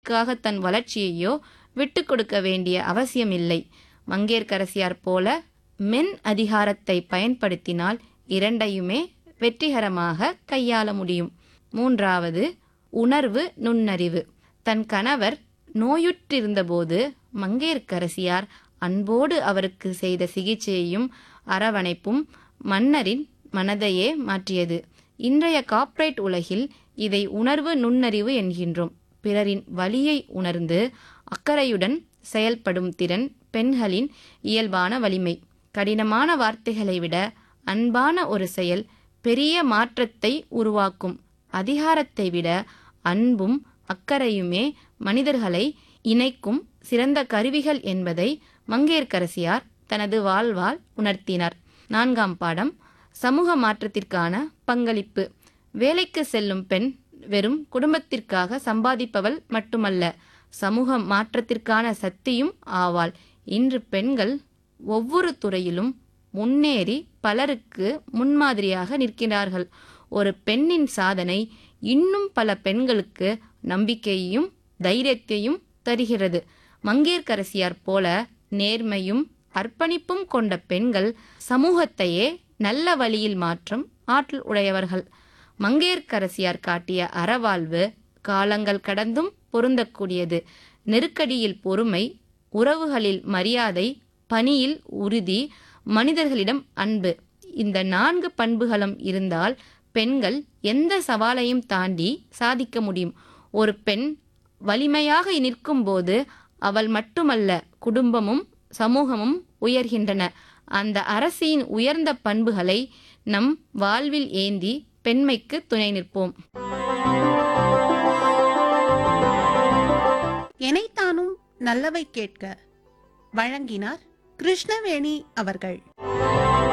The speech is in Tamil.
குடும்பத்திற்காக தன் வளர்ச்சியையோ விட்டு கொடுக்க வேண்டிய அவசியமில்லை மங்கையர்க்கரசியார் போல மென் அதிகாரத்தை பயன்படுத்தினால் இரண்டையுமே வெற்றிகரமாக கையாள முடியும் மூன்றாவது உணர்வு நுண்ணறிவு தன் கணவர் நோயுற்றிருந்தபோது மங்கையர்க்கரசியார் அன்போடு அவருக்கு செய்த சிகிச்சையையும் அரவணைப்பும் மன்னரின் மனதையே மாற்றியது இன்றைய கார்ப்பரேட் உலகில் இதை உணர்வு நுண்ணறிவு என்கின்றோம் பிறரின் வலியை உணர்ந்து அக்கறையுடன் செயல்படும் திறன் பெண்களின் இயல்பான வலிமை கடினமான வார்த்தைகளை விட அன்பான ஒரு செயல் பெரிய மாற்றத்தை உருவாக்கும் அதிகாரத்தை விட அன்பும் அக்கறையுமே மனிதர்களை இணைக்கும் சிறந்த கருவிகள் என்பதை மங்கையர்க்கரசியார் தனது வாழ்வால் உணர்த்தினார் நான்காம் பாடம் சமூக மாற்றத்திற்கான பங்களிப்பு வேலைக்கு செல்லும் பெண் வெறும் குடும்பத்திற்காக சம்பாதிப்பவள் மட்டுமல்ல சமூக மாற்றத்திற்கான சக்தியும் ஆவாள் இன்று பெண்கள் ஒவ்வொரு துறையிலும் முன்னேறி பலருக்கு முன்மாதிரியாக நிற்கிறார்கள் ஒரு பெண்ணின் சாதனை இன்னும் பல பெண்களுக்கு நம்பிக்கையையும் தைரியத்தையும் தருகிறது மங்கையர்க்கரசியார் போல நேர்மையும் அர்ப்பணிப்பும் கொண்ட பெண்கள் சமூகத்தையே நல்ல வழியில் மாற்றும் ஆற்றல் உடையவர்கள் மங்கையர்க்கரசியார் காட்டிய அறவாழ்வு காலங்கள் கடந்தும் பொருந்தக்கூடியது நெருக்கடியில் பொறுமை உறவுகளில் மரியாதை பணியில் உறுதி மனிதர்களிடம் அன்பு இந்த நான்கு பண்புகளும் இருந்தால் பெண்கள் எந்த சவாலையும் தாண்டி சாதிக்க முடியும் ஒரு பெண் வலிமையாக நிற்கும்போது அவள் மட்டுமல்ல குடும்பமும் சமூகமும் உயர்கின்றன அந்த அரசியின் உயர்ந்த பண்புகளை நம் வாழ்வில் ஏந்தி பெண்மைக்கு துணை நிற்போம் எனைத்தானும் நல்லவை கேட்க வழங்கினார் கிருஷ்ணவேணி அவர்கள்